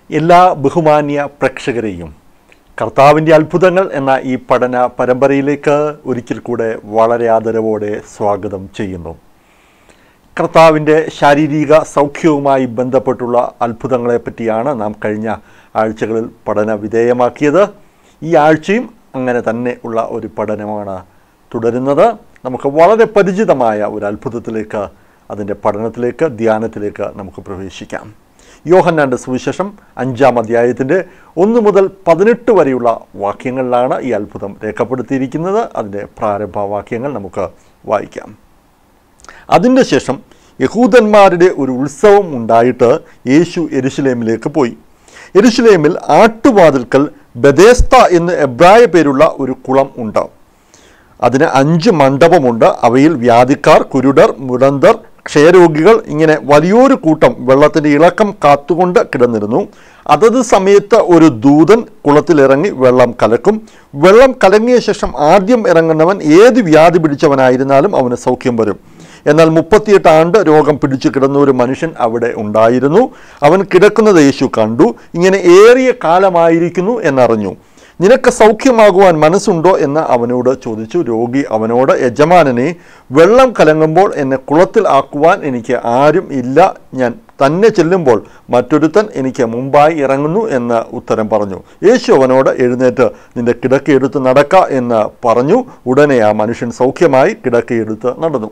എല്ലാ ബഹുമാന്യ പ്രേക്ഷകരെയും കർത്താവിൻ്റെ അത്ഭുതങ്ങൾ എന്ന ഈ പഠന പരമ്പരയിലേക്ക് ഒരിക്കൽ കൂടെ വളരെ ആദരവോടെ സ്വാഗതം ചെയ്യുന്നു കർത്താവിൻ്റെ ശാരീരിക സൗഖ്യവുമായി ബന്ധപ്പെട്ടുള്ള അത്ഭുതങ്ങളെ പറ്റിയാണ് നാം കഴിഞ്ഞ ആഴ്ചകളിൽ പഠന വിധേയമാക്കിയത് ഈ ആഴ്ചയും അങ്ങനെ തന്നെ ഉള്ള ഒരു പഠനമാണ് തുടരുന്നത് നമുക്ക് വളരെ പരിചിതമായ ഒരു അത്ഭുതത്തിലേക്ക് അതിൻ്റെ പഠനത്തിലേക്ക് ധ്യാനത്തിലേക്ക് നമുക്ക് പ്രവേശിക്കാം യോഹന്നാൻ്റെ സുവിശേഷം അഞ്ചാം അധ്യായത്തിൻ്റെ ഒന്ന് മുതൽ പതിനെട്ട് വരെയുള്ള വാക്യങ്ങളിലാണ് ഈ അത്ഭുതം രേഖപ്പെടുത്തിയിരിക്കുന്നത് അതിൻ്റെ പ്രാരംഭ വാക്യങ്ങൾ നമുക്ക് വായിക്കാം അതിൻ്റെ ശേഷം യഹൂദന്മാരുടെ ഒരു ഉത്സവം ഉണ്ടായിട്ട് യേശു എരുശലേമിലേക്ക് പോയി എരുശലേമിൽ ആട്ടുവാതിൽക്കൽ ബദേസ്ത എന്ന് എബ്രായ പേരുള്ള ഒരു കുളം ഉണ്ട് അതിന് അഞ്ച് മണ്ഡപമുണ്ട് അവയിൽ വ്യാധിക്കാർ കുരുടർ മുടന്തർ ക്ഷയരോഗികൾ ഇങ്ങനെ വലിയൊരു കൂട്ടം വെള്ളത്തിൻ്റെ ഇളക്കം കാത്തുകൊണ്ട് കിടന്നിരുന്നു അതത് സമയത്ത് ഒരു ദൂതൻ കുളത്തിലിറങ്ങി വെള്ളം കലക്കും വെള്ളം കലങ്ങിയ ശേഷം ആദ്യം ഇറങ്ങുന്നവൻ ഏത് വ്യാധി പിടിച്ചവനായിരുന്നാലും അവന് സൗഖ്യം വരും എന്നാൽ മുപ്പത്തിയെട്ട് ആണ്ട് രോഗം പിടിച്ചു കിടന്ന ഒരു മനുഷ്യൻ അവിടെ ഉണ്ടായിരുന്നു അവൻ കിടക്കുന്നത് യേശു കണ്ടു ഇങ്ങനെ ഏറിയ കാലമായിരിക്കുന്നു എന്നറിഞ്ഞു നിനക്ക് സൗഖ്യമാകുവാൻ മനസ്സുണ്ടോ എന്ന് അവനോട് ചോദിച്ചു രോഗി അവനോട് യജമാനനെ വെള്ളം കലങ്ങുമ്പോൾ എന്നെ കുളത്തിൽ ആക്കുവാൻ എനിക്ക് ആരും ഇല്ല ഞാൻ തന്നെ ചെല്ലുമ്പോൾ മറ്റൊരുത്തൻ എനിക്ക് മുമ്പായി ഇറങ്ങുന്നു എന്ന് ഉത്തരം പറഞ്ഞു യേശു അവനോട് എഴുന്നേറ്റ് നിന്റെ കിടക്കയെടുത്ത് നടക്ക എന്ന് പറഞ്ഞു ഉടനെ ആ മനുഷ്യൻ സൗഖ്യമായി കിടക്കയെടുത്ത് നടന്നു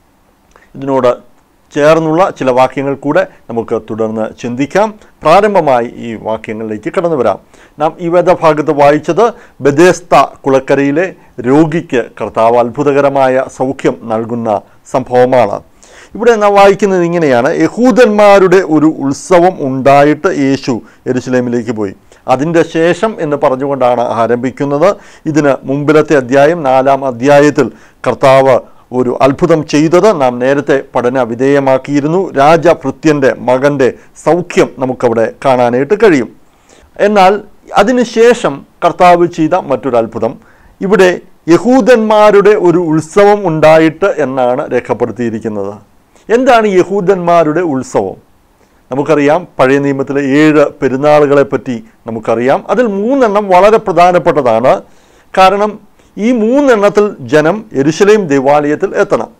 ഇതിനോട് ചേർന്നുള്ള ചില വാക്യങ്ങൾ കൂടെ നമുക്ക് തുടർന്ന് ചിന്തിക്കാം പ്രാരംഭമായി ഈ വാക്യങ്ങളിലേക്ക് കടന്നു വരാം നാം ഈ വേദഭാഗത്ത് വായിച്ചത് ബദേസ്ത കുളക്കരയിലെ രോഗിക്ക് കർത്താവ് അത്ഭുതകരമായ സൗഖ്യം നൽകുന്ന സംഭവമാണ് ഇവിടെ നാം വായിക്കുന്നത് ഇങ്ങനെയാണ് യഹൂദന്മാരുടെ ഒരു ഉത്സവം ഉണ്ടായിട്ട് യേശു എരുസലേമിലേക്ക് പോയി അതിൻ്റെ ശേഷം എന്ന് പറഞ്ഞുകൊണ്ടാണ് ആരംഭിക്കുന്നത് ഇതിന് മുമ്പിലത്തെ അധ്യായം നാലാം അധ്യായത്തിൽ കർത്താവ് ഒരു അത്ഭുതം ചെയ്തത് നാം നേരത്തെ പഠന വിധേയമാക്കിയിരുന്നു രാജഭൃത്യൻ്റെ മകൻ്റെ സൗഖ്യം നമുക്കവിടെ കാണാനായിട്ട് കഴിയും എന്നാൽ അതിനുശേഷം കർത്താവ് ചെയ്ത മറ്റൊരു അത്ഭുതം ഇവിടെ യഹൂദന്മാരുടെ ഒരു ഉത്സവം ഉണ്ടായിട്ട് എന്നാണ് രേഖപ്പെടുത്തിയിരിക്കുന്നത് എന്താണ് യഹൂദന്മാരുടെ ഉത്സവം നമുക്കറിയാം പഴയ നിയമത്തിലെ ഏഴ് പെരുന്നാളുകളെ പറ്റി നമുക്കറിയാം അതിൽ മൂന്നെണ്ണം വളരെ പ്രധാനപ്പെട്ടതാണ് കാരണം ഈ മൂന്നെണ്ണത്തിൽ ജനം എരുശലേം ദേവാലയത്തിൽ എത്തണം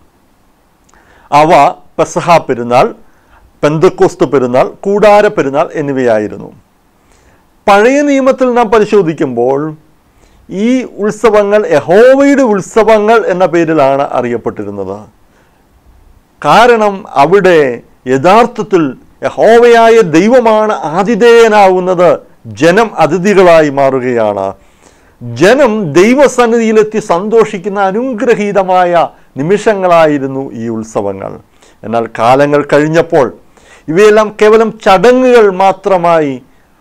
അവ പെസഹ പെരുന്നാൾ പെന്തക്കോസ്ത് പെരുന്നാൾ കൂടാര പെരുന്നാൾ എന്നിവയായിരുന്നു പഴയ നിയമത്തിൽ നാം പരിശോധിക്കുമ്പോൾ ഈ ഉത്സവങ്ങൾ യഹോവയുടെ ഉത്സവങ്ങൾ എന്ന പേരിലാണ് അറിയപ്പെട്ടിരുന്നത് കാരണം അവിടെ യഥാർത്ഥത്തിൽ യഹോവയായ ദൈവമാണ് ആതിഥേയനാവുന്നത് ജനം അതിഥികളായി മാറുകയാണ് ജനം ദൈവസന്നിധിയിലെത്തി സന്തോഷിക്കുന്ന അനുഗ്രഹീതമായ നിമിഷങ്ങളായിരുന്നു ഈ ഉത്സവങ്ങൾ എന്നാൽ കാലങ്ങൾ കഴിഞ്ഞപ്പോൾ ഇവയെല്ലാം കേവലം ചടങ്ങുകൾ മാത്രമായി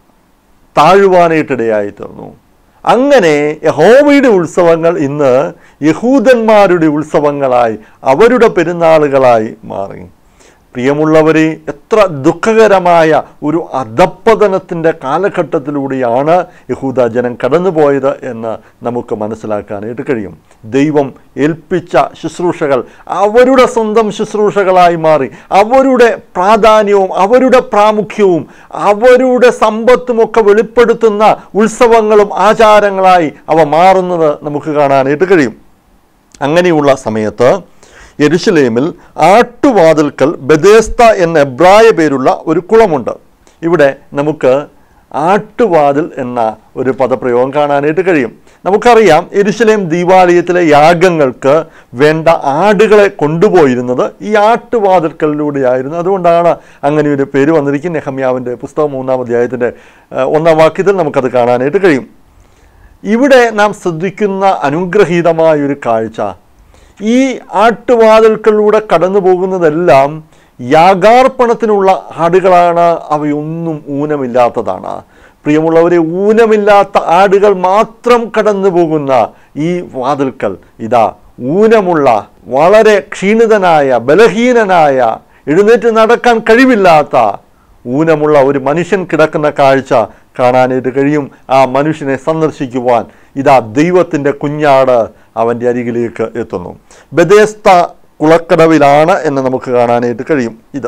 താഴുവാനായിട്ടിടയായി തീർന്നു അങ്ങനെ യഹോവയുടെ ഉത്സവങ്ങൾ ഇന്ന് യഹൂദന്മാരുടെ ഉത്സവങ്ങളായി അവരുടെ പെരുന്നാളുകളായി മാറി പ്രിയമുള്ളവരെ എത്ര ദുഃഖകരമായ ഒരു അധപ്പതനത്തിൻ്റെ കാലഘട്ടത്തിലൂടെയാണ് യഹൂദ ജനം കടന്നുപോയത് എന്ന് നമുക്ക് മനസ്സിലാക്കാനായിട്ട് കഴിയും ദൈവം ഏൽപ്പിച്ച ശുശ്രൂഷകൾ അവരുടെ സ്വന്തം ശുശ്രൂഷകളായി മാറി അവരുടെ പ്രാധാന്യവും അവരുടെ പ്രാമുഖ്യവും അവരുടെ സമ്പത്തുമൊക്കെ വെളിപ്പെടുത്തുന്ന ഉത്സവങ്ങളും ആചാരങ്ങളായി അവ മാറുന്നത് നമുക്ക് കാണാനായിട്ട് കഴിയും അങ്ങനെയുള്ള സമയത്ത് യെരുശലേമിൽ ആട്ടുവാതിൽക്കൽ ബദേസ്ത എന്ന എബ്രായ പേരുള്ള ഒരു കുളമുണ്ട് ഇവിടെ നമുക്ക് ആട്ടുവാതിൽ എന്ന ഒരു പദപ്രയോഗം കാണാനായിട്ട് കഴിയും നമുക്കറിയാം എരുശലേം ദീപാലയത്തിലെ യാഗങ്ങൾക്ക് വേണ്ട ആടുകളെ കൊണ്ടുപോയിരുന്നത് ഈ ആട്ടുവാതിൽക്കലിലൂടെയായിരുന്നു അതുകൊണ്ടാണ് അങ്ങനെ ഒരു പേര് വന്നിരിക്കുന്നത് നെഹമ്യാവിൻ്റെ പുസ്തകം മൂന്നാം അധ്യായത്തിൻ്റെ ഏഹ്, ഒന്നാം വാക്യത്തിൽ നമുക്കത് കാണാനായിട്ട് കഴിയും ഇവിടെ നാം ശ്രദ്ധിക്കുന്ന അനുഗ്രഹീതമായൊരു കാഴ്ച ഈ ആട്ടുവാതിൽക്കളിലൂടെ കടന്നു പോകുന്നതെല്ലാം യാഗാർപ്പണത്തിനുള്ള ആടുകളാണ് അവയൊന്നും ഊനമില്ലാത്തതാണ് പ്രിയമുള്ളവരെ ഊനമില്ലാത്ത ആടുകൾ മാത്രം കടന്നു പോകുന്ന ഈ വാതിൽക്കൽ ഇതാ ഊനമുള്ള വളരെ ക്ഷീണിതനായ ബലഹീനനായ എഴുന്നേറ്റ് നടക്കാൻ കഴിവില്ലാത്ത ഊനമുള്ള ഒരു മനുഷ്യൻ കിടക്കുന്ന കാഴ്ച കാണാനായിട്ട് കഴിയും ആ മനുഷ്യനെ സന്ദർശിക്കുവാൻ ഇതാ ദൈവത്തിൻ്റെ കുഞ്ഞാട് അവൻ്റെ അരികിലേക്ക് എത്തുന്നു ബദേസ്ത കുളക്കടവിലാണ് എന്ന് നമുക്ക് കാണാനായിട്ട് കഴിയും ഇത്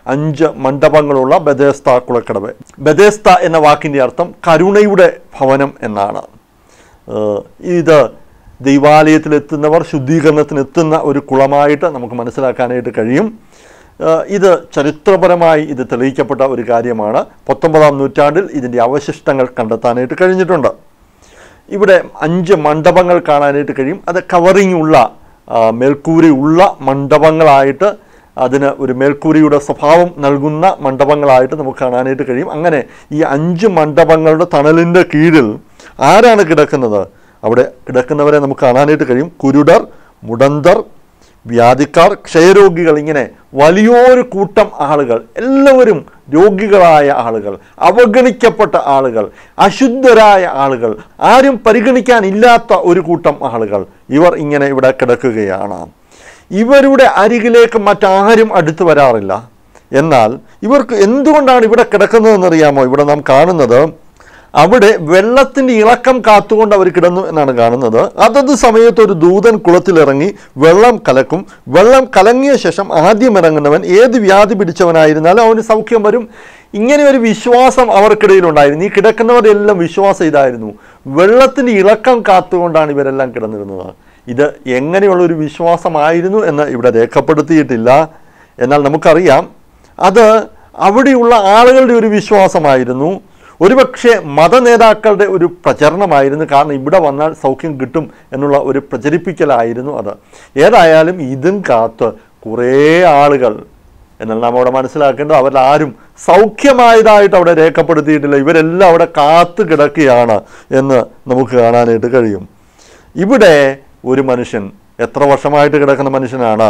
അഞ്ച് മണ്ഡപങ്ങളുള്ള ബദേസ്ത കുളക്കടവ് ബദേസ്ത എന്ന വാക്കിൻ്റെ അർത്ഥം കരുണയുടെ ഭവനം എന്നാണ് ഏഹ് ഇത് ദൈവാലയത്തിലെത്തുന്നവർ ശുദ്ധീകരണത്തിനെത്തുന്ന ഒരു കുളമായിട്ട് നമുക്ക് മനസ്സിലാക്കാനായിട്ട് കഴിയും ഏഹ് ഇത് ചരിത്രപരമായി ഇത് തെളിയിക്കപ്പെട്ട ഒരു കാര്യമാണ് പത്തൊമ്പതാം നൂറ്റാണ്ടിൽ ഇതിൻ്റെ അവശിഷ്ടങ്ങൾ കണ്ടെത്താനായിട്ട് കഴിഞ്ഞിട്ടുണ്ട് ഇവിടെ അഞ്ച് മണ്ഡപങ്ങൾ കാണാനായിട്ട് കഴിയും അത് കവറിങ് ഉള്ള ആ, മേൽക്കൂരയുള്ള മണ്ഡപങ്ങളായിട്ട് അതിന് ഒരു മേൽക്കൂരയുടെ സ്വഭാവം നൽകുന്ന മണ്ഡപങ്ങളായിട്ട് നമുക്ക് കാണാനായിട്ട് കഴിയും അങ്ങനെ ഈ അഞ്ച് മണ്ഡപങ്ങളുടെ തണലിൻ്റെ കീഴിൽ ആരാണ് കിടക്കുന്നത് അവിടെ കിടക്കുന്നവരെ നമുക്ക് കാണാനായിട്ട് കഴിയും കുരുടർ മുടന്തർ വ്യാധിക്കാർ ക്ഷയരോഗികൾ ഇങ്ങനെ വലിയൊരു കൂട്ടം ആളുകൾ എല്ലാവരും രോഗികളായ ആളുകൾ അവഗണിക്കപ്പെട്ട ആളുകൾ അശുദ്ധരായ ആളുകൾ ആരും പരിഗണിക്കാനില്ലാത്ത ഒരു കൂട്ടം ആളുകൾ ഇവർ ഇങ്ങനെ ഇവിടെ കിടക്കുകയാണ് ഇവരുടെ അരികിലേക്ക് മറ്റാരും അടുത്തു വരാറില്ല എന്നാൽ ഇവർക്ക് എന്തുകൊണ്ടാണ് ഇവിടെ കിടക്കുന്നതെന്നറിയാമോ ഇവിടെ നാം കാണുന്നത് അവിടെ വെള്ളത്തിൻ്റെ ഇളക്കം കാത്തുകൊണ്ട് അവർ കിടന്നു എന്നാണ് കാണുന്നത് അതത് സമയത്ത് ഒരു ദൂതൻ കുളത്തിലിറങ്ങി വെള്ളം കലക്കും വെള്ളം കലങ്ങിയ ശേഷം ആദ്യം ഇറങ്ങുന്നവൻ ഏത് വ്യാധി പിടിച്ചവനായിരുന്നാലും അവന് സൗഖ്യം വരും ഇങ്ങനെ ഒരു വിശ്വാസം അവർക്കിടയിലുണ്ടായിരുന്നു ഈ കിടക്കുന്നവരുടെ എല്ലാം വിശ്വാസം ഇതായിരുന്നു വെള്ളത്തിൻ്റെ ഇളക്കം കാത്തുകൊണ്ടാണ് ഇവരെല്ലാം കിടന്നിരുന്നത് ഇത് എങ്ങനെയുള്ള ഒരു വിശ്വാസമായിരുന്നു എന്ന് ഇവിടെ രേഖപ്പെടുത്തിയിട്ടില്ല എന്നാൽ നമുക്കറിയാം അത് അവിടെയുള്ള ആളുകളുടെ ഒരു വിശ്വാസമായിരുന്നു ഒരുപക്ഷെ മതനേതാക്കളുടെ ഒരു പ്രചരണമായിരുന്നു കാരണം ഇവിടെ വന്നാൽ സൗഖ്യം കിട്ടും എന്നുള്ള ഒരു പ്രചരിപ്പിക്കലായിരുന്നു അത് ഏതായാലും ഇതും കാത്ത് കുറേ ആളുകൾ എന്നാൽ നാം അവിടെ മനസ്സിലാക്കേണ്ടത് അവരാരും സൗഖ്യമായതായിട്ട് അവിടെ രേഖപ്പെടുത്തിയിട്ടില്ല ഇവരെല്ലാം അവിടെ കാത്തു കിടക്കുകയാണ് എന്ന് നമുക്ക് കാണാനായിട്ട് കഴിയും ഇവിടെ ഒരു മനുഷ്യൻ എത്ര വർഷമായിട്ട് കിടക്കുന്ന മനുഷ്യനാണ്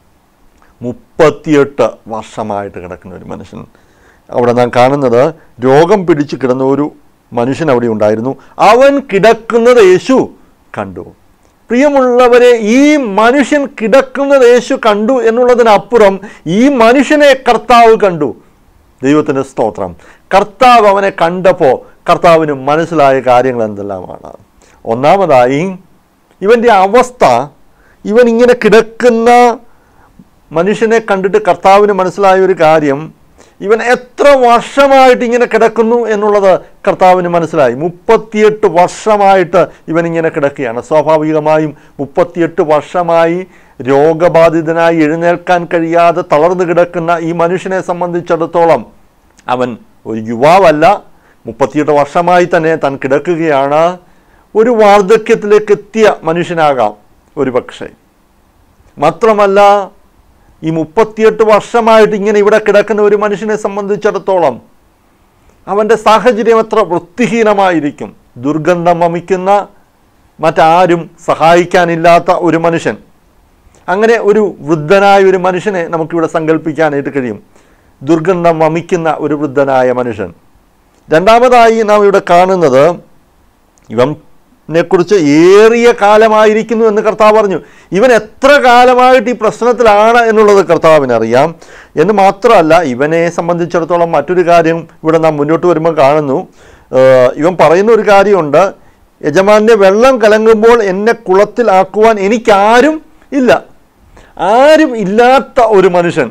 മുപ്പത്തിയെട്ട് വർഷമായിട്ട് കിടക്കുന്ന ഒരു മനുഷ്യൻ അവിടെ നാം കാണുന്നത് രോഗം പിടിച്ച് കിടന്ന ഒരു മനുഷ്യൻ അവിടെ ഉണ്ടായിരുന്നു അവൻ കിടക്കുന്നത് യേശു കണ്ടു പ്രിയമുള്ളവരെ ഈ മനുഷ്യൻ കിടക്കുന്നത് യേശു കണ്ടു എന്നുള്ളതിനപ്പുറം ഈ മനുഷ്യനെ കർത്താവ് കണ്ടു ദൈവത്തിൻ്റെ സ്തോത്രം കർത്താവ് അവനെ കണ്ടപ്പോൾ കർത്താവിന് മനസ്സിലായ കാര്യങ്ങൾ എന്തെല്ലാമാണ് ഒന്നാമതായി ഇവൻ്റെ അവസ്ഥ ഇവൻ ഇങ്ങനെ കിടക്കുന്ന മനുഷ്യനെ കണ്ടിട്ട് കർത്താവിന് മനസ്സിലായ ഒരു കാര്യം ഇവൻ എത്ര വർഷമായിട്ട് ഇങ്ങനെ കിടക്കുന്നു എന്നുള്ളത് കർത്താവിന് മനസ്സിലായി മുപ്പത്തിയെട്ട് വർഷമായിട്ട് ഇവൻ ഇങ്ങനെ കിടക്കുകയാണ് സ്വാഭാവികമായും മുപ്പത്തിയെട്ട് വർഷമായി രോഗബാധിതനായി എഴുന്നേൽക്കാൻ കഴിയാതെ തളർന്നു കിടക്കുന്ന ഈ മനുഷ്യനെ സംബന്ധിച്ചിടത്തോളം അവൻ ഒരു യുവാവല്ല മുപ്പത്തിയെട്ട് വർഷമായി തന്നെ താൻ കിടക്കുകയാണ് ഒരു വാർദ്ധക്യത്തിലേക്ക് എത്തിയ മനുഷ്യനാകാം ഒരു പക്ഷേ മാത്രമല്ല ഈ മുപ്പത്തിയെട്ട് വർഷമായിട്ട് ഇങ്ങനെ ഇവിടെ കിടക്കുന്ന ഒരു മനുഷ്യനെ സംബന്ധിച്ചിടത്തോളം അവൻ്റെ സാഹചര്യം എത്ര വൃത്തിഹീനമായിരിക്കും ദുർഗന്ധം വമിക്കുന്ന മറ്റാരും സഹായിക്കാനില്ലാത്ത ഒരു മനുഷ്യൻ അങ്ങനെ ഒരു വൃദ്ധനായ ഒരു മനുഷ്യനെ നമുക്കിവിടെ സങ്കല്പിക്കാനായിട്ട് കഴിയും ദുർഗന്ധം വമിക്കുന്ന ഒരു വൃദ്ധനായ മനുഷ്യൻ രണ്ടാമതായി നാം ഇവിടെ കാണുന്നത് ഇവനെ കുറിച്ച് ഏറിയ കാലമായിരിക്കുന്നു എന്ന് കർത്താവ് പറഞ്ഞു ഇവൻ എത്ര കാലമായിട്ട് ഈ പ്രശ്നത്തിലാണ് എന്നുള്ളത് കർത്താവിന് അറിയാം എന്ന് മാത്രമല്ല ഇവനെ സംബന്ധിച്ചിടത്തോളം മറ്റൊരു കാര്യം ഇവിടെ നാം മുന്നോട്ട് വരുമ്പോൾ കാണുന്നു ഏഹ് ഇവൻ പറയുന്ന ഒരു കാര്യമുണ്ട് യജമാനെ വെള്ളം കലങ്ങുമ്പോൾ എന്നെ കുളത്തിലാക്കുവാൻ എനിക്കാരും ഇല്ല ആരും ഇല്ലാത്ത ഒരു മനുഷ്യൻ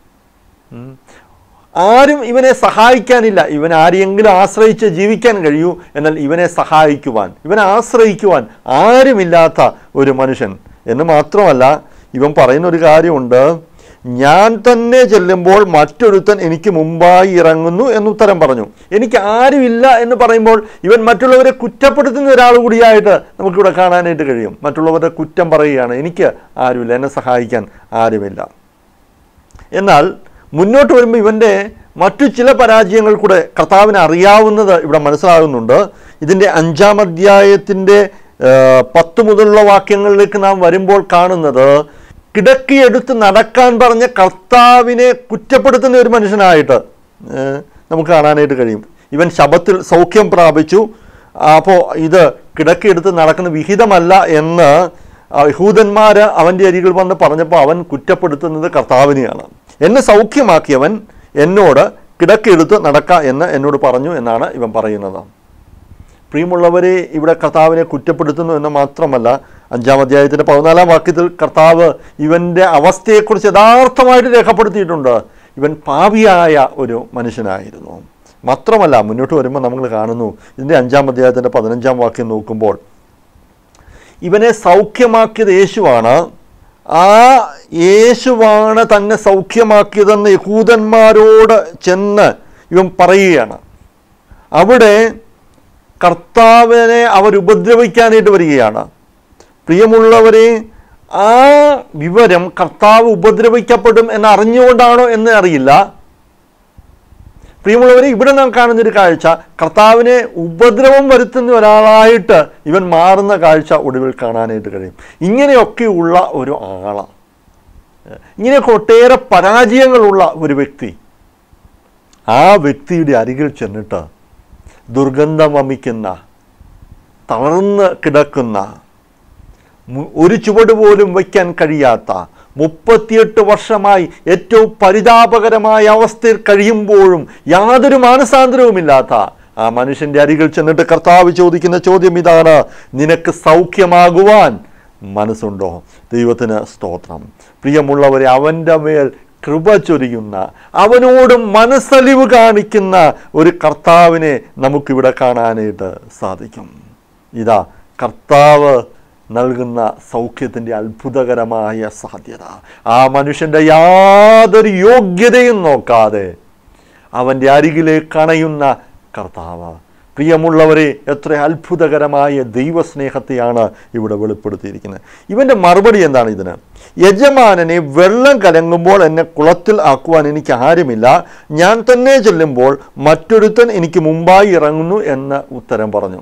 ആരും ഇവനെ സഹായിക്കാനില്ല ഇവൻ ആരെയെങ്കിലും ആശ്രയിച്ച് ജീവിക്കാൻ കഴിയൂ എന്നാൽ ഇവനെ സഹായിക്കുവാൻ ഇവനെ ആശ്രയിക്കുവാൻ ആരുമില്ലാത്ത ഒരു മനുഷ്യൻ എന്ന് മാത്രമല്ല ഇവൻ പറയുന്ന ഒരു കാര്യമുണ്ട് ഞാൻ തന്നെ ചെല്ലുമ്പോൾ മറ്റൊരുത്തൻ എനിക്ക് മുമ്പായി ഇറങ്ങുന്നു എന്ന് ഉത്തരം പറഞ്ഞു എനിക്ക് ആരുമില്ല എന്ന് പറയുമ്പോൾ ഇവൻ മറ്റുള്ളവരെ കുറ്റപ്പെടുത്തുന്ന ഒരാൾ കൂടിയായിട്ട് നമുക്കിവിടെ കാണാനായിട്ട് കഴിയും മറ്റുള്ളവരുടെ കുറ്റം പറയുകയാണ് എനിക്ക് ആരുമില്ല എന്നെ സഹായിക്കാൻ ആരുമില്ല എന്നാൽ മുന്നോട്ട് വരുമ്പോൾ ഇവൻ്റെ മറ്റു ചില പരാജയങ്ങൾ കൂടെ കർത്താവിന് അറിയാവുന്നത് ഇവിടെ മനസ്സിലാകുന്നുണ്ട് ഇതിൻ്റെ അഞ്ചാം അധ്യായത്തിൻ്റെ ഏഹ്, പത്ത് മുതലുള്ള വാക്യങ്ങളിലേക്ക് നാം വരുമ്പോൾ കാണുന്നത് കിടക്കിയെടുത്ത് നടക്കാൻ പറഞ്ഞ കർത്താവിനെ കുറ്റപ്പെടുത്തുന്ന ഒരു മനുഷ്യനായിട്ട് ഏഹ്, നമുക്ക് കാണാനായിട്ട് കഴിയും ഇവൻ ശബത്തിൽ സൗഖ്യം പ്രാപിച്ചു അപ്പോൾ ഇത് കിടക്കിയെടുത്ത് നടക്കുന്ന വിഹിതമല്ല എന്ന് യഹൂദന്മാർ അവൻ്റെ അരികിൽ വന്ന് പറഞ്ഞപ്പോൾ അവൻ കുറ്റപ്പെടുത്തുന്നത് കർത്താവിനെയാണ് എന്നെ സൗഖ്യമാക്കിയവൻ എന്നോട് കിടക്കെടുത്ത് നടക്ക എന്ന് എന്നോട് പറഞ്ഞു എന്നാണ് ഇവൻ പറയുന്നത് പ്രിയമുള്ളവരെ ഇവിടെ കർത്താവിനെ കുറ്റപ്പെടുത്തുന്നു എന്ന് മാത്രമല്ല അഞ്ചാം അധ്യായത്തിൻ്റെ പതിനാലാം വാക്യത്തിൽ കർത്താവ് ഇവൻ്റെ അവസ്ഥയെക്കുറിച്ച് യഥാർത്ഥമായിട്ട് രേഖപ്പെടുത്തിയിട്ടുണ്ട് ഇവൻ പാപിയായ ഒരു മനുഷ്യനായിരുന്നു മാത്രമല്ല മുന്നോട്ട് വരുമ്പോൾ നമ്മൾ കാണുന്നു ഇതിൻ്റെ അഞ്ചാം അധ്യായത്തിൻ്റെ പതിനഞ്ചാം വാക്യം നോക്കുമ്പോൾ ഇവനെ സൗഖ്യമാക്കിയത് യേശുവാണ് ആ യേശുവാണ് തന്നെ സൗഖ്യമാക്കിയതെന്ന് യഹൂദന്മാരോട് ചെന്ന് ഇവൻ പറയുകയാണ് അവിടെ കർത്താവിനെ അവർ ഉപദ്രവിക്കാനായിട്ട് വരികയാണ് പ്രിയമുള്ളവരെ ആ വിവരം കർത്താവ് ഉപദ്രവിക്കപ്പെടും എന്ന് അറിഞ്ഞുകൊണ്ടാണോ എന്ന് അറിയില്ല പ്രിയമുള്ളവരെ ഇവിടെ നാം കാണുന്നൊരു കാഴ്ച കർത്താവിനെ ഉപദ്രവം വരുത്തുന്ന ഒരാളായിട്ട് ഇവൻ മാറുന്ന കാഴ്ച ഒടുവിൽ കാണാനായിട്ട് കഴിയും ഇങ്ങനെയൊക്കെയുള്ള ഒരു ആളാണ് ഇങ്ങനെയൊക്കെ ഒട്ടേറെ പരാജയങ്ങളുള്ള ഒരു വ്യക്തി ആ വ്യക്തിയുടെ അരികിൽ ചെന്നിട്ട് ദുർഗന്ധം വമിക്കുന്ന തളർന്ന് കിടക്കുന്ന മു- ഒരു ചുവട് പോലും വയ്ക്കാൻ കഴിയാത്ത മുപ്പത്തിയെട്ട് വർഷമായി ഏറ്റവും പരിതാപകരമായ അവസ്ഥയിൽ കഴിയുമ്പോഴും യാതൊരു മാനസാന്തരവുമില്ലാത്ത ആ മനുഷ്യന്റെ അരികിൽ ചെന്നിട്ട് കർത്താവ് ചോദിക്കുന്ന ചോദ്യം ഇതാണ് നിനക്ക് സൗഖ്യമാകുവാൻ മനസ്സുണ്ടോ ദൈവത്തിന് സ്തോത്രം പ്രിയമുള്ളവരെ അവൻ്റെ മേൽ കൃപ ചൊരിയുന്ന അവനോട് മനസ്സലിവ് കാണിക്കുന്ന ഒരു കർത്താവിനെ നമുക്കിവിടെ കാണാനായിട്ട് സാധിക്കും ഇതാ കർത്താവ് നൽകുന്ന സൗഖ്യത്തിൻ്റെ അത്ഭുതകരമായ സാധ്യത ആ മനുഷ്യൻ്റെ യാതൊരു യോഗ്യതയും നോക്കാതെ അവൻ്റെ അരികിലേക്ക് അണയുന്ന കർത്താവ് പ്രിയമുള്ളവരെ എത്ര അത്ഭുതകരമായ ദൈവസ്നേഹത്തെയാണ് ഇവിടെ വെളിപ്പെടുത്തിയിരിക്കുന്നത് ഇവൻ്റെ മറുപടി എന്താണ് ഇതിന് യജമാനനെ വെള്ളം കലങ്ങുമ്പോൾ എന്നെ കുളത്തിൽ ആക്കുവാൻ എനിക്ക് ആരുമില്ല ഞാൻ തന്നെ ചെല്ലുമ്പോൾ മറ്റൊരുത്തൻ എനിക്ക് മുമ്പായി ഇറങ്ങുന്നു എന്ന് ഉത്തരം പറഞ്ഞു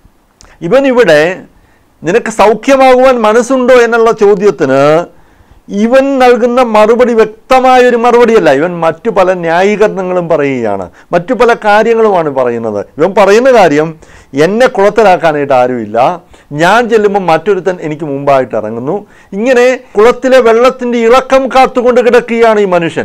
ഇവൻ ഇവിടെ നിനക്ക് സൗഖ്യമാകുവാൻ മനസ്സുണ്ടോ എന്നുള്ള ചോദ്യത്തിന് ഇവൻ നൽകുന്ന മറുപടി വ്യക്തമായൊരു മറുപടിയല്ല ഇവൻ മറ്റു പല ന്യായീകരണങ്ങളും പറയുകയാണ് മറ്റു പല കാര്യങ്ങളുമാണ് പറയുന്നത് ഇവൻ പറയുന്ന കാര്യം എന്നെ കുളത്തിലാക്കാനായിട്ട് ആരുമില്ല ഞാൻ ചെല്ലുമ്പോൾ മറ്റൊരുത്തൻ എനിക്ക് മുമ്പായിട്ട് ഇറങ്ങുന്നു ഇങ്ങനെ കുളത്തിലെ വെള്ളത്തിൻ്റെ ഇളക്കം കാത്തുകൊണ്ട് കിടക്കുകയാണ് ഈ മനുഷ്യൻ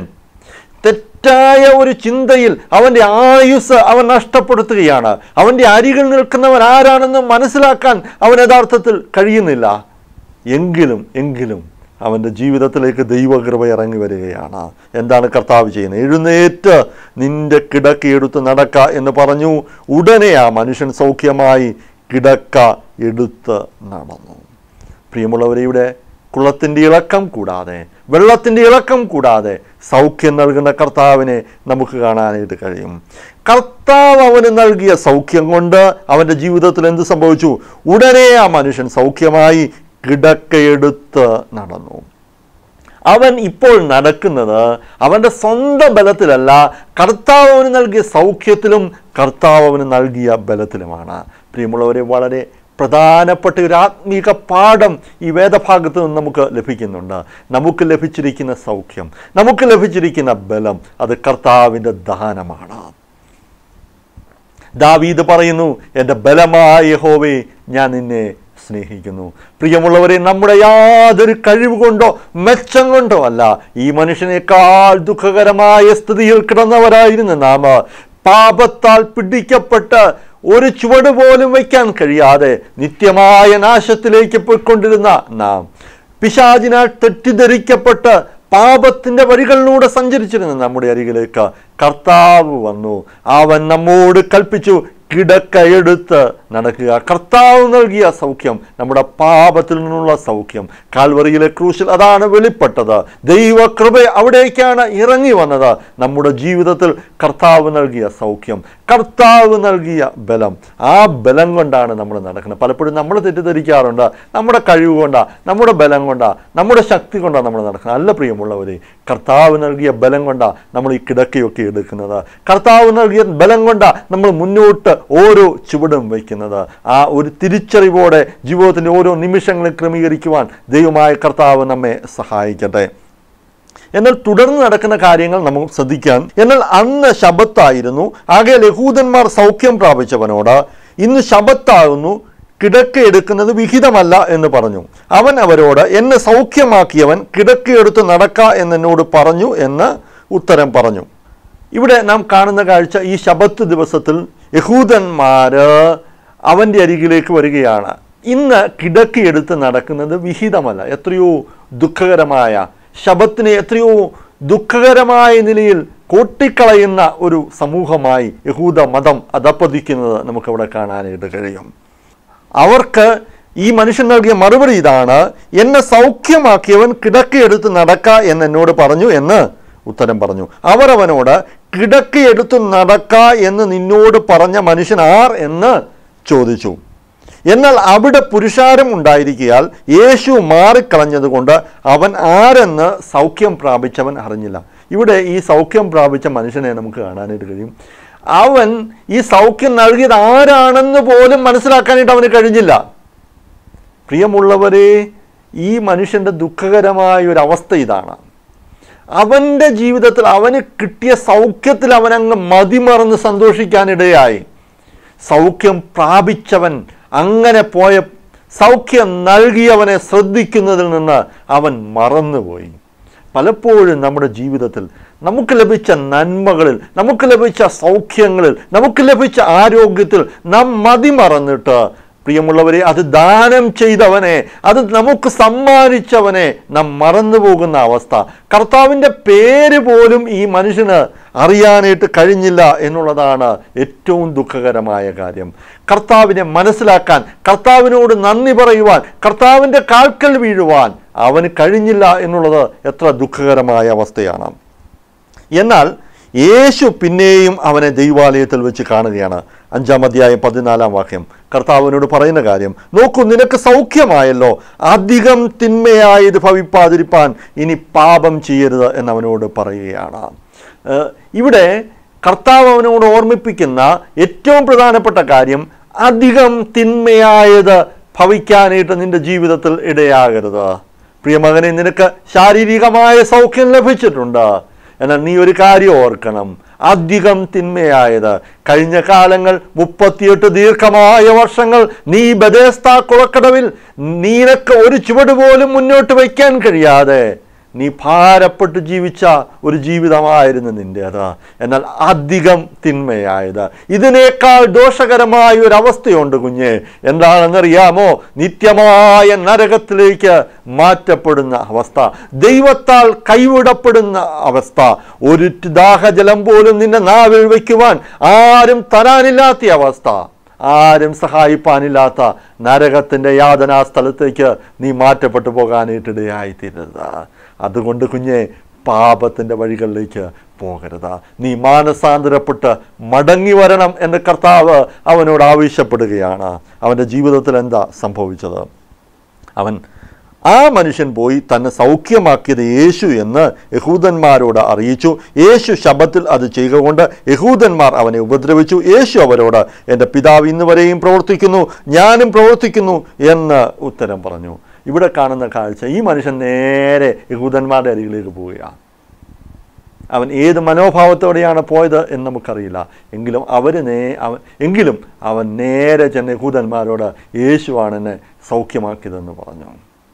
തെറ്റായ ഒരു ചിന്തയിൽ അവൻ്റെ ആയുസ് അവൻ നഷ്ടപ്പെടുത്തുകയാണ് അവൻ്റെ അരികിൽ നിൽക്കുന്നവൻ ആരാണെന്ന് മനസ്സിലാക്കാൻ അവൻ യഥാർത്ഥത്തിൽ കഴിയുന്നില്ല എങ്കിലും എങ്കിലും അവൻ്റെ ജീവിതത്തിലേക്ക് ദൈവകൃപ ഇറങ്ങി വരികയാണ് എന്താണ് കർത്താവ് ചെയ്യുന്നത് എഴുന്നേറ്റ് നിന്റെ കിടക്ക എടുത്ത് നടക്ക എന്ന് പറഞ്ഞു ഉടനെ ആ മനുഷ്യൻ സൗഖ്യമായി കിടക്ക എടുത്ത് നടന്നു പ്രിയമുള്ളവരെ ഇവിടെ കുളത്തിൻ്റെ ഇളക്കം കൂടാതെ വെള്ളത്തിൻ്റെ ഇളക്കം കൂടാതെ സൗഖ്യം നൽകുന്ന കർത്താവിനെ നമുക്ക് കാണാനായിട്ട് കഴിയും കർത്താവ് അവന് നൽകിയ സൗഖ്യം കൊണ്ട് അവൻ്റെ ജീവിതത്തിൽ എന്ത് സംഭവിച്ചു ഉടനെ ആ മനുഷ്യൻ സൗഖ്യമായി കിടക്കയെടുത്ത് നടന്നു അവൻ ഇപ്പോൾ നടക്കുന്നത് അവൻ്റെ സ്വന്തം ബലത്തിലല്ല കർത്താവ് അവന് നൽകിയ സൗഖ്യത്തിലും കർത്താവ് അവന് നൽകിയ ബലത്തിലുമാണ് പ്രിയമുള്ളവരെ വളരെ പ്രധാനപ്പെട്ട ഒരു ആത്മീക പാഠം ഈ വേദഭാഗത്ത് നിന്ന് നമുക്ക് ലഭിക്കുന്നുണ്ട് നമുക്ക് ലഭിച്ചിരിക്കുന്ന സൗഖ്യം നമുക്ക് ലഭിച്ചിരിക്കുന്ന ബലം അത് കർത്താവിൻ്റെ ദാനമാണ് ദാവീദ് പറയുന്നു എൻ്റെ ബലമായ യഹോവേ ഞാൻ നിന്നെ സ്നേഹിക്കുന്നു പ്രിയമുള്ളവരെ നമ്മുടെ യാതൊരു കഴിവ് കൊണ്ടോ മെച്ചം കൊണ്ടോ അല്ല ഈ മനുഷ്യനേക്കാൾ ദുഃഖകരമായ സ്ഥിതിയിൽ കിടന്നവരായിരുന്നു നാം പാപത്താൽ പിടിക്കപ്പെട്ട് ഒരു ചുവട് പോലും വയ്ക്കാൻ കഴിയാതെ നിത്യമായ നാശത്തിലേക്ക് പോയിക്കൊണ്ടിരുന്ന നാം പിശാചിനാൽ തെറ്റിദ്ധരിക്കപ്പെട്ട് പാപത്തിൻ്റെ വഴികളിലൂടെ സഞ്ചരിച്ചിരുന്ന നമ്മുടെ അരികിലേക്ക് കർത്താവ് വന്നു അവൻ നമ്മോട് കൽപ്പിച്ചു കിടക്കയെടുത്ത് നടക്കുക കർത്താവ് നൽകിയ സൗഖ്യം നമ്മുടെ പാപത്തിൽ നിന്നുള്ള സൗഖ്യം കാൽവറിയിലെ ക്രൂശിൽ അതാണ് വെളിപ്പെട്ടത് ദൈവകൃപ അവിടേക്കാണ് ഇറങ്ങി വന്നത് നമ്മുടെ ജീവിതത്തിൽ കർത്താവ് നൽകിയ സൗഖ്യം കർത്താവ് നൽകിയ ബലം ആ ബലം കൊണ്ടാണ് നമ്മൾ നടക്കുന്നത് പലപ്പോഴും നമ്മൾ തെറ്റിദ്ധരിക്കാറുണ്ട് നമ്മുടെ കഴിവ് കൊണ്ടാണ് നമ്മുടെ ബലം കൊണ്ടാണ് നമ്മുടെ ശക്തി കൊണ്ടാണ് നമ്മൾ നടക്കുന്നത് അല്ല പ്രിയമുള്ളവരെ കർത്താവ് നൽകിയ ബലം കൊണ്ടാണ് നമ്മൾ ഈ കിടക്കയൊക്കെ എടുക്കുന്നത് കർത്താവ് നൽകിയ ബലം കൊണ്ടാണ് നമ്മൾ മുന്നോട്ട് ഓരോ ചുവടും വയ്ക്കുന്നത് ആ ഒരു തിരിച്ചറിവോടെ ജീവിതത്തിൻ്റെ ഓരോ നിമിഷങ്ങളും ക്രമീകരിക്കുവാൻ ദൈവമായ കർത്താവ് നമ്മെ സഹായിക്കട്ടെ എന്നാൽ തുടർന്ന് നടക്കുന്ന കാര്യങ്ങൾ നമുക്ക് ശ്രദ്ധിക്കാൻ എന്നാൽ അന്ന് ശബത്തായിരുന്നു ആകെ ലഹൂദന്മാർ സൗഖ്യം പ്രാപിച്ചവനോട് ഇന്ന് ശബത്താകുന്നു കിടക്കയെടുക്കുന്നത് വിഹിതമല്ല എന്ന് പറഞ്ഞു അവൻ അവരോട് എന്നെ സൗഖ്യമാക്കിയവൻ കിടക്കയെടുത്ത് നടക്ക എന്നോട് പറഞ്ഞു എന്ന് ഉത്തരം പറഞ്ഞു ഇവിടെ നാം കാണുന്ന കാഴ്ച ഈ ശബത്ത് ദിവസത്തിൽ യഹൂദന്മാര് അവൻ്റെ അരികിലേക്ക് വരികയാണ് ഇന്ന് കിടക്കയെടുത്ത് നടക്കുന്നത് വിഹിതമല്ല എത്രയോ ദുഃഖകരമായ ശബത്തിനെ എത്രയോ ദുഃഖകരമായ നിലയിൽ കൊട്ടിക്കളയുന്ന ഒരു സമൂഹമായി യഹൂദ മതം അതപ്പതിക്കുന്നത് നമുക്കവിടെ കാണാനായിട്ട് കഴിയും അവർക്ക് ഈ മനുഷ്യൻ നൽകിയ മറുപടി ഇതാണ് എന്നെ സൗഖ്യമാക്കിയവൻ കിടക്കയെടുത്ത് നടക്ക എന്ന് എന്നോട് പറഞ്ഞു എന്ന് ഉത്തരം പറഞ്ഞു അവർ അവനോട് കിടക്കയെടുത്ത് നടക്ക എന്ന് നിന്നോട് പറഞ്ഞ മനുഷ്യൻ ആർ എന്ന് ചോദിച്ചു എന്നാൽ അവിടെ പുരുഷാരം ഉണ്ടായിരിക്കയാൽ യേശു മാറിക്കളഞ്ഞതുകൊണ്ട് അവൻ ആരെന്ന് സൗഖ്യം പ്രാപിച്ചവൻ അറിഞ്ഞില്ല ഇവിടെ ഈ സൗഖ്യം പ്രാപിച്ച മനുഷ്യനെ നമുക്ക് കാണാനായിട്ട് കഴിയും അവൻ ഈ സൗഖ്യം നൽകിയത് ആരാണെന്ന് പോലും മനസ്സിലാക്കാനായിട്ട് അവന് കഴിഞ്ഞില്ല പ്രിയമുള്ളവരെ ഈ മനുഷ്യൻ്റെ ദുഃഖകരമായ ഒരു അവസ്ഥ ഇതാണ് അവൻ്റെ ജീവിതത്തിൽ അവന് കിട്ടിയ സൗഖ്യത്തിൽ അവനങ്ങ് മതിമറന്ന് സന്തോഷിക്കാനിടയായി സൗഖ്യം പ്രാപിച്ചവൻ അങ്ങനെ പോയ സൗഖ്യം നൽകിയവനെ ശ്രദ്ധിക്കുന്നതിൽ നിന്ന് അവൻ മറന്നുപോയി പലപ്പോഴും നമ്മുടെ ജീവിതത്തിൽ നമുക്ക് ലഭിച്ച നന്മകളിൽ നമുക്ക് ലഭിച്ച സൗഖ്യങ്ങളിൽ നമുക്ക് ലഭിച്ച ആരോഗ്യത്തിൽ നാം മതിമറന്നിട്ട് പ്രിയമുള്ളവരെ അത് ദാനം ചെയ്തവനെ അത് നമുക്ക് സമ്മാനിച്ചവനെ നാം മറന്നു പോകുന്ന അവസ്ഥ കർത്താവിൻ്റെ പേര് പോലും ഈ മനുഷ്യന് അറിയാനായിട്ട് കഴിഞ്ഞില്ല എന്നുള്ളതാണ് ഏറ്റവും ദുഃഖകരമായ കാര്യം കർത്താവിനെ മനസ്സിലാക്കാൻ കർത്താവിനോട് നന്ദി പറയുവാൻ കർത്താവിൻ്റെ കാൽക്കൽ വീഴുവാൻ അവന് കഴിഞ്ഞില്ല എന്നുള്ളത് എത്ര ദുഃഖകരമായ അവസ്ഥയാണ് എന്നാൽ യേശു പിന്നെയും അവനെ ദൈവാലയത്തിൽ വെച്ച് കാണുകയാണ് അഞ്ചാം അധ്യായം പതിനാലാം വാക്യം കർത്താവിനോട് പറയുന്ന കാര്യം നോക്കൂ നിനക്ക് സൗഖ്യമായല്ലോ അധികം തിന്മയായത് ഭവിപ്പാതിരിപ്പാൻ ഇനി പാപം ചെയ്യരുത് എന്നവനോട് പറയുകയാണ് ഏഹ് ഇവിടെ കർത്താവ് അവനോട് ഓർമ്മിപ്പിക്കുന്ന ഏറ്റവും പ്രധാനപ്പെട്ട കാര്യം അധികം തിന്മയായത് ഭവിക്കാനായിട്ട് നിന്റെ ജീവിതത്തിൽ ഇടയാകരുത് പ്രിയമകനെ നിനക്ക് ശാരീരികമായ സൗഖ്യം ലഭിച്ചിട്ടുണ്ട് എന്നാൽ നീ ഒരു കാര്യം ഓർക്കണം അധികം തിന്മയായത് കഴിഞ്ഞ കാലങ്ങൾ മുപ്പത്തിയെട്ട് ദീർഘമായ വർഷങ്ങൾ നീ ബദേസ്ത കുളക്കടവിൽ നീനക്ക് ഒരു ചുവട് പോലും മുന്നോട്ട് വയ്ക്കാൻ കഴിയാതെ നീ ഭാരപ്പെട്ട് ജീവിച്ച ഒരു ജീവിതമായിരുന്നു നിൻ്റേത് എന്നാൽ അധികം തിന്മയായത് ഇതിനേക്കാൾ ദോഷകരമായ ഒരു അവസ്ഥയുണ്ട് കുഞ്ഞെ എന്താണെന്നറിയാമോ നിത്യമായ നരകത്തിലേക്ക് മാറ്റപ്പെടുന്ന അവസ്ഥ ദൈവത്താൽ കൈവിടപ്പെടുന്ന അവസ്ഥ ഒരു ദാഹജലം പോലും നിന്റെ നാവിൽ വയ്ക്കുവാൻ ആരും തരാനില്ലാത്ത അവസ്ഥ ആരും സഹായിപ്പാനില്ലാത്ത നരകത്തിൻ്റെ യാതനാ സ്ഥലത്തേക്ക് നീ മാറ്റപ്പെട്ടു പോകാനായിട്ടിടയായിത്തീരരുത് അതുകൊണ്ട് കുഞ്ഞെ പാപത്തിൻ്റെ വഴികളിലേക്ക് പോകരുത് നീ മാനസാന്തരപ്പെട്ട് മടങ്ങി വരണം എന്ന് കർത്താവ് അവനോട് ആവശ്യപ്പെടുകയാണ് അവൻ്റെ ജീവിതത്തിൽ എന്താ സംഭവിച്ചത് അവൻ ആ മനുഷ്യൻ പോയി തന്നെ സൗഖ്യമാക്കിയത് യേശു എന്ന് യഹൂദന്മാരോട് അറിയിച്ചു യേശു ശബത്തിൽ അത് ചെയ്യുക കൊണ്ട് യഹൂദന്മാർ അവനെ ഉപദ്രവിച്ചു യേശു അവരോട് എൻ്റെ പിതാവ് ഇന്ന് വരെയും പ്രവർത്തിക്കുന്നു ഞാനും പ്രവർത്തിക്കുന്നു എന്ന് ഉത്തരം പറഞ്ഞു ഇവിടെ കാണുന്ന കാഴ്ച ഈ മനുഷ്യൻ നേരെ യഹൂദന്മാരുടെ അരികിലേക്ക് പോവുകയാണ് അവൻ ഏത് മനോഭാവത്തോടെയാണ് പോയത് എന്ന് നമുക്കറിയില്ല എങ്കിലും അവർ നേ അവൻ എങ്കിലും അവൻ നേരെ ചെന്ന് യഹൂദന്മാരോട് യേശുവാണ് എന്നെ സൗഖ്യമാക്കിയതെന്ന് പറഞ്ഞു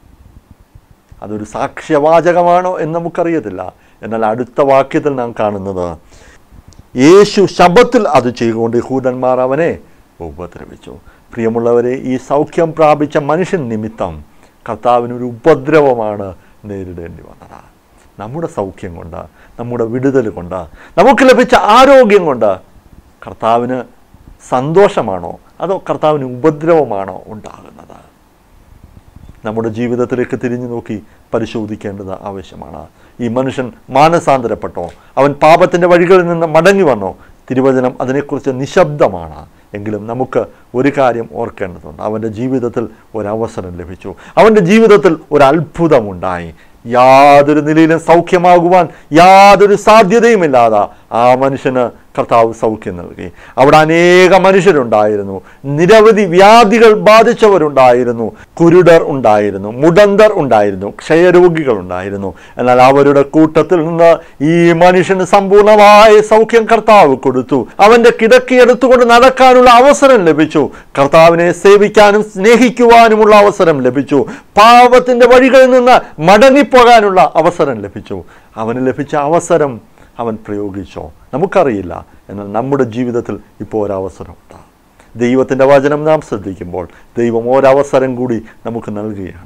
അതൊരു സാക്ഷ്യവാചകമാണോ എന്ന് നമുക്കറിയത്തില്ല എന്നാൽ അടുത്ത വാക്യത്തിൽ നാം കാണുന്നത് യേശു ശബത്തിൽ അത് ചെയ്തുകൊണ്ട് യഹൂദന്മാർ അവനെ ഉപദ്രവിച്ചു പ്രിയമുള്ളവരെ ഈ സൗഖ്യം പ്രാപിച്ച മനുഷ്യൻ നിമിത്തം കർത്താവിനൊരു ഉപദ്രവമാണ് നേരിടേണ്ടി വന്നത് നമ്മുടെ സൗഖ്യം കൊണ്ട് നമ്മുടെ വിടുതൽ കൊണ്ട് നമുക്ക് ലഭിച്ച ആരോഗ്യം കൊണ്ട് കർത്താവിന് സന്തോഷമാണോ അതോ കർത്താവിന് ഉപദ്രവമാണോ ഉണ്ടാകുന്നത് നമ്മുടെ ജീവിതത്തിലേക്ക് തിരിഞ്ഞു നോക്കി പരിശോധിക്കേണ്ടത് ആവശ്യമാണ് ഈ മനുഷ്യൻ മാനസാന്തരപ്പെട്ടോ അവൻ പാപത്തിൻ്റെ വഴികളിൽ നിന്ന് മടങ്ങി വന്നോ തിരുവചനം അതിനെക്കുറിച്ച് നിശബ്ദമാണ് എങ്കിലും നമുക്ക് ഒരു കാര്യം ഓർക്കേണ്ടതുണ്ട് അവൻ്റെ ജീവിതത്തിൽ ഒരവസരം ലഭിച്ചു അവൻ്റെ ജീവിതത്തിൽ ഒരു അത്ഭുതമുണ്ടായി യാതൊരു നിലയിലും സൗഖ്യമാകുവാൻ യാതൊരു സാധ്യതയുമില്ലാതെ ആ മനുഷ്യന് കർത്താവ് സൗഖ്യം നൽകി അവിടെ അനേക മനുഷ്യരുണ്ടായിരുന്നു നിരവധി വ്യാധികൾ ബാധിച്ചവരുണ്ടായിരുന്നു കുരുടർ ഉണ്ടായിരുന്നു മുടന്തർ ഉണ്ടായിരുന്നു ക്ഷയരോഗികൾ ഉണ്ടായിരുന്നു എന്നാൽ അവരുടെ കൂട്ടത്തിൽ നിന്ന് ഈ മനുഷ്യന് സമ്പൂർണമായ സൗഖ്യം കർത്താവ് കൊടുത്തു അവൻ്റെ കിടക്കി എടുത്തുകൊണ്ട് നടക്കാനുള്ള അവസരം ലഭിച്ചു കർത്താവിനെ സേവിക്കാനും സ്നേഹിക്കുവാനുമുള്ള അവസരം ലഭിച്ചു പാപത്തിൻ്റെ വഴികളിൽ നിന്ന് മടങ്ങിപ്പോകാനുള്ള അവസരം ലഭിച്ചു അവന് ലഭിച്ച അവസരം അവൻ പ്രയോഗിച്ചോ നമുക്കറിയില്ല എന്നാൽ നമ്മുടെ ജീവിതത്തിൽ ഇപ്പോൾ ഒരവസരമുണ്ട് ദൈവത്തിൻ്റെ വചനം നാം ശ്രദ്ധിക്കുമ്പോൾ ദൈവം ഒരവസരം കൂടി നമുക്ക് നൽകുകയാണ്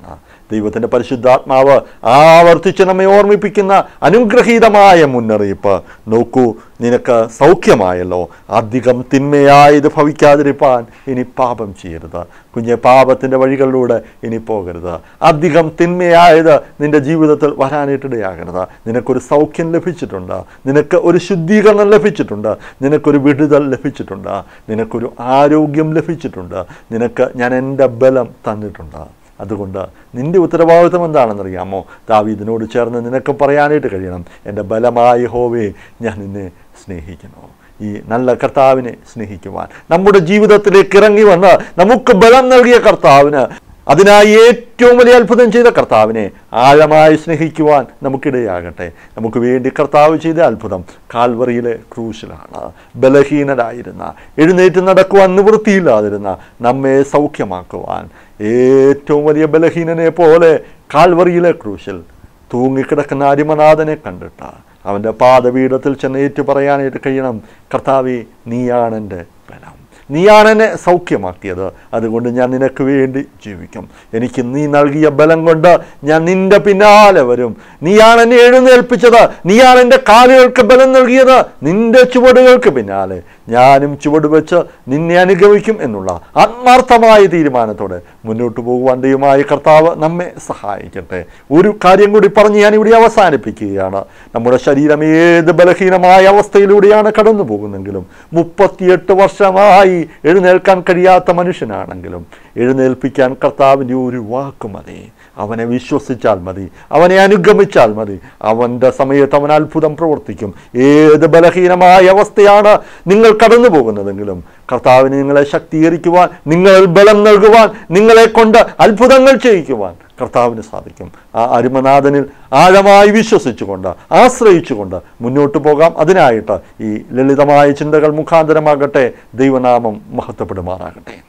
ദൈവത്തിൻ്റെ പരിശുദ്ധാത്മാവ് ആവർത്തിച്ച് നമ്മെ ഓർമ്മിപ്പിക്കുന്ന അനുഗ്രഹീതമായ മുന്നറിയിപ്പ് നോക്കൂ നിനക്ക് സൗഖ്യമായല്ലോ അധികം തിന്മയായത് ഭവിക്കാതിരിപ്പാൻ ഇനി പാപം ചെയ്യരുത് കുഞ്ഞെ പാപത്തിൻ്റെ വഴികളിലൂടെ ഇനി പോകരുത് അധികം തിന്മയായത് നിൻ്റെ ജീവിതത്തിൽ വരാനായിട്ടിടയാകരുത് നിനക്കൊരു സൗഖ്യം ലഭിച്ചിട്ടുണ്ട് നിനക്ക് ഒരു ശുദ്ധീകരണം ലഭിച്ചിട്ടുണ്ട് നിനക്കൊരു വിടുതൽ ലഭിച്ചിട്ടുണ്ട് നിനക്കൊരു ആരോഗ്യം ലഭിച്ചിട്ടുണ്ട് നിനക്ക് ഞാൻ എൻ്റെ ബലം തന്നിട്ടുണ്ട് അതുകൊണ്ട് നിന്റെ ഉത്തരവാദിത്വം എന്താണെന്നറിയാമോ ദാവീദിനോട് ചേർന്ന് നിനക്ക് പറയാനായിട്ട് കഴിയണം എൻ്റെ ബലമായ ഹോവേ ഞാൻ നിന്നെ സ്നേഹിക്കുന്നു ഈ നല്ല കർത്താവിനെ സ്നേഹിക്കുവാൻ നമ്മുടെ ജീവിതത്തിലേക്ക് ഇറങ്ങി വന്ന് നമുക്ക് ബലം നൽകിയ കർത്താവിന് അതിനായി ഏറ്റവും വലിയ അത്ഭുതം ചെയ്ത കർത്താവിനെ ആഴമായി സ്നേഹിക്കുവാൻ നമുക്കിടയാകട്ടെ നമുക്ക് വേണ്ടി കർത്താവ് ചെയ്ത അത്ഭുതം കാൽവറിയിലെ ക്രൂശിലാണ് ബലഹീനരായിരുന്ന എഴുന്നേറ്റ് നടക്കുവാൻ നിവൃത്തിയില്ലാതിരുന്ന നമ്മെ സൗഖ്യമാക്കുവാൻ ഏറ്റവും വലിയ ബലഹീനനെ പോലെ കാൽവറിയിലെ ക്രൂശിൽ തൂങ്ങിക്കിടക്കുന്ന അരിമനാഥനെ കണ്ടിട്ട് അവൻ്റെ പാദപീഠത്തിൽ ചെന്ന് ഏറ്റു പറയാനായിട്ട് കഴിയണം കർത്താവെ നീയാണ് എൻ്റെ ബലം നീയാണ് എന്നെ സൗഖ്യമാക്കിയത് അതുകൊണ്ട് ഞാൻ നിനക്ക് വേണ്ടി ജീവിക്കും എനിക്ക് നീ നൽകിയ ബലം കൊണ്ട് ഞാൻ നിന്റെ പിന്നാലെ വരും നീയാണ് എന്നെ എഴുന്നേൽപ്പിച്ചത് നീയാണ് എൻ്റെ കാലുകൾക്ക് ബലം നൽകിയത് നിന്റെ ചുവടുകൾക്ക് പിന്നാലെ ഞാനും ചുവട് വെച്ച് നിന്നെ അനുഗമിക്കും എന്നുള്ള ആത്മാർത്ഥമായ തീരുമാനത്തോടെ മുന്നോട്ട് പോകുവാൻ ദൈവമായ കർത്താവ് നമ്മെ സഹായിക്കട്ടെ ഒരു കാര്യം കൂടി പറഞ്ഞ് ഞാൻ ഇവിടെ അവസാനിപ്പിക്കുകയാണ് നമ്മുടെ ശരീരം ഏത് ബലഹീനമായ അവസ്ഥയിലൂടെയാണ് കടന്നു പോകുന്നെങ്കിലും മുപ്പത്തിയെട്ട് വർഷമായി എഴുന്നേൽക്കാൻ കഴിയാത്ത മനുഷ്യനാണെങ്കിലും എഴുന്നേൽപ്പിക്കാൻ കർത്താവിൻ്റെ ഒരു വാക്ക് മതി അവനെ വിശ്വസിച്ചാൽ മതി അവനെ അനുഗമിച്ചാൽ മതി അവൻ്റെ സമയത്ത് അവൻ അത്ഭുതം പ്രവർത്തിക്കും ഏത് ബലഹീനമായ അവസ്ഥയാണ് നിങ്ങൾ കടന്നു പോകുന്നതെങ്കിലും കർത്താവിന് നിങ്ങളെ ശക്തീകരിക്കുവാൻ നിങ്ങളിൽ ബലം നൽകുവാൻ നിങ്ങളെ കൊണ്ട് അത്ഭുതങ്ങൾ ചെയ്യിക്കുവാൻ കർത്താവിന് സാധിക്കും ആ അരുമനാഥനിൽ ആഴമായി വിശ്വസിച്ചുകൊണ്ട് ആശ്രയിച്ചുകൊണ്ട് മുന്നോട്ട് പോകാം അതിനായിട്ട് ഈ ലളിതമായ ചിന്തകൾ മുഖാന്തരമാകട്ടെ ദൈവനാമം മഹത്വപ്പെടുമാറാകട്ടെ